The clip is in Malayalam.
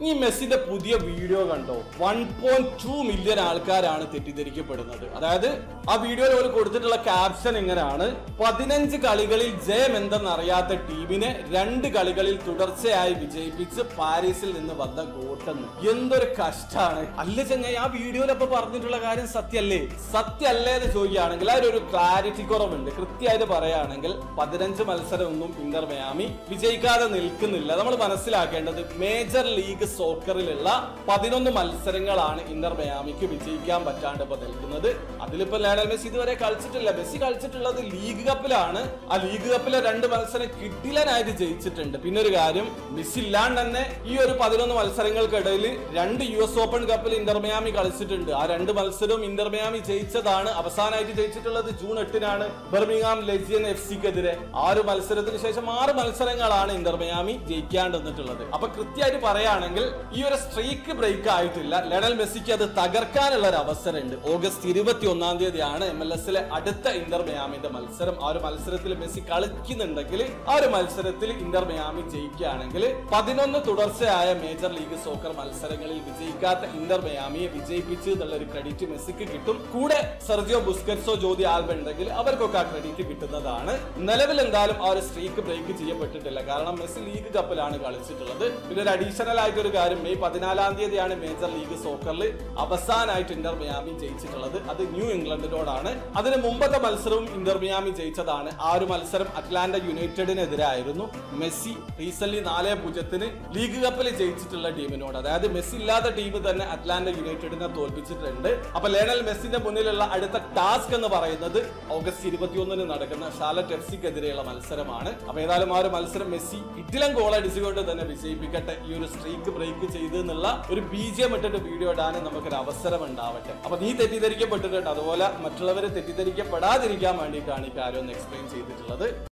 ഈ മെസ്സിന്റെ പുതിയ വീഡിയോ കണ്ടോ വൺ പോയിന്റ് ടു മില്യൺ ആൾക്കാരാണ് തെറ്റിദ്ധരിക്കപ്പെടുന്നത് അതായത് ആ വീഡിയോയിൽ അവർ കൊടുത്തിട്ടുള്ള ക്യാപ്ഷൻ ഇങ്ങനെയാണ് പതിനഞ്ച് കളികളിൽ ജയം എന്തെന്നറിയാത്ത ടീമിനെ രണ്ട് കളികളിൽ തുടർച്ചയായി വിജയിപ്പിച്ച് പാരീസിൽ നിന്ന് വന്ന ഗോട്ടെന്ന് എന്തൊരു കഷ്ടാണ് അല്ല ചങ്ങായി ആ വീഡിയോയിൽ അപ്പൊ പറഞ്ഞിട്ടുള്ള കാര്യം സത്യല്ലേ സത്യല്ലേ എന്ന് ചോദിക്കുകയാണെങ്കിൽ അതിലൊരു ക്ലാരിറ്റി കുറവുണ്ട് കൃത്യമായിട്ട് പറയുകയാണെങ്കിൽ പതിനഞ്ച് മത്സരമൊന്നും ഇന്റർ മയാമി വിജയിക്കാതെ നിൽക്കുന്നില്ല നമ്മൾ മനസ്സിലാക്കേണ്ടത് മേജർ ലീഗ് സോക്കറിലുള്ള പതിനൊന്ന് മത്സരങ്ങളാണ് ഇന്റർ മയാമിക്ക് വിജയിക്കാൻ പറ്റാണ്ട് ഇപ്പൊ നിൽക്കുന്നത് അതിലിപ്പോ ലയണൽ മെസ്സി ഇതുവരെ കളിച്ചിട്ടില്ല മെസ്സി കളിച്ചിട്ടുള്ളത് ലീഗ് കപ്പിലാണ് ആ ലീഗ് കപ്പിലെ രണ്ട് മത്സരം കിട്ടിലനായിട്ട് ജയിച്ചിട്ടുണ്ട് പിന്നെ ഒരു കാര്യം മെസ്സി ഇല്ലാണ്ട് തന്നെ ഈ ഒരു പതിനൊന്ന് മത്സരങ്ങൾക്കിടയിൽ രണ്ട് യു എസ് ഓപ്പൺ കപ്പിൽ ഇന്റർ മയാമി കളിച്ചിട്ടുണ്ട് ആ രണ്ട് മത്സരവും ഇന്റർ മയാമി ജയിച്ചതാണ് അവസാനമായിട്ട് ജയിച്ചിട്ടുള്ളത് ജൂൺ എട്ടിനാണ് ബർമിംഗാം ലെജിയൻ എഫ് സിക്കെതിരെ ആ ഒരു മത്സരത്തിന് ശേഷം ആറ് മത്സരങ്ങളാണ് ഇന്റർ മയാമി ജയിക്കാണ്ട് വന്നിട്ടുള്ളത് അപ്പൊ കൃത്യമായിട്ട് പറയുകയാണെങ്കിൽ ഈ ഒരു സ്ട്രീക്ക് ബ്രേക്ക് ആയിട്ടില്ല ലണൽ മെസ്സിക്ക് അത് തകർക്കാനുള്ള ഒരു അവസരമുണ്ട് ഓഗസ്റ്റ് ഇരുപത്തി ഒന്നാം തീയതിയാണ് എം എൽ എസിലെ അടുത്ത ഇന്റർ മയാമിന്റെ മത്സരം ആ ഒരു മത്സരത്തിൽ മെസ്സി കളിക്കുന്നുണ്ടെങ്കിൽ ആ ഒരു മത്സരത്തിൽ ഇന്റർ മയാമി ജയിക്കുകയാണെങ്കിൽ പതിനൊന്ന് തുടർച്ചയായ മേജർ ലീഗ് സോക്കർ മത്സരങ്ങളിൽ വിജയിക്കാത്ത ഇന്റർ മയാമിയെ വിജയിപ്പിച്ചു എന്നുള്ള ഒരു ക്രെഡിറ്റ് മെസ്സിക്ക് കിട്ടും കൂടെ സെർജിയോ ബുസ്കറ്റ്സോ ജ്യോതി ആൽബ ഉണ്ടെങ്കിൽ അവർക്കൊക്കെ ആ ക്രെഡിറ്റ് കിട്ടുന്നതാണ് നിലവിൽ എന്തായാലും ആ ഒരു സ്ട്രീക്ക് ബ്രേക്ക് ചെയ്യപ്പെട്ടിട്ടില്ല കാരണം മെസ്സി ലീഗ് കപ്പിലാണ് കളിച്ചിട്ടുള്ളത് പിന്നെ ഒരു അഡീഷണൽ ആയിട്ട് ഒരു കാര്യം മെയ് പതിനാലാം തീയതിയാണ് മേജർ ലീഗ് സോക്കറിൽ അവസാനമായിട്ട് ഇന്റർ മിയാമി ജയിച്ചിട്ടുള്ളത് അത് ന്യൂ ഇംഗ്ലണ്ടിനോടാണ് അതിന് മുമ്പത്തെ മത്സരവും ഇന്റർ മിയാമി ജയിച്ചതാണ് ആ ഒരു മത്സരം അറ്റ്ലാന്റ യുണൈറ്റഡിനെതിരായിരുന്നു മെസ്സി റീസെന്റ് നാല് പൂജ്യത്തിന് ലീഗ് കപ്പിൽ ജയിച്ചിട്ടുള്ള ടീമിനോട് അതായത് മെസ്സി ഇല്ലാത്ത ടീം തന്നെ അറ്റ്ലാന്റ യുണൈറ്റഡിനെ തോൽപ്പിച്ചിട്ടുണ്ട് അപ്പൊ ലേണൽ മെസ്സിന്റെ മുന്നിലുള്ള അടുത്ത ടാസ്ക് എന്ന് പറയുന്നത് ഓഗസ്റ്റ് ഇരുപത്തിയൊന്നിന് നടക്കുന്ന ഷാലറ്റ് എഫ് സിക്കെതിരെയുള്ള മത്സരമാണ് അപ്പൊ ഏതായാലും ആ ഒരു മത്സരം മെസ്സി ഇറ്റിലം ഗോൾ അടിച്ചുകൊണ്ട് തന്നെ വിജയിപ്പിക്കട്ടെ ഈ ഒരു സ്ട്രീക്ക് ബ്രേക്ക് ചെയ്ത് എന്നുള്ള ഒരു ബീജം ഇട്ടിട്ട് വീഡിയോ ഇടാൻ നമുക്കൊരു അവസരം ഉണ്ടാവട്ടെ അപ്പൊ നീ തെറ്റിദ്ധരിക്കപ്പെട്ടിട്ടുണ്ട് അതുപോലെ മറ്റുള്ളവരെ തെറ്റിദ്ധരിക്കപ്പെടാതിരിക്കാൻ വേണ്ടിയിട്ടാണ് ഈ കാര്യം ഒന്ന് എക്സ്പ്ലെയിൻ ചെയ്തിട്ടുള്ളത്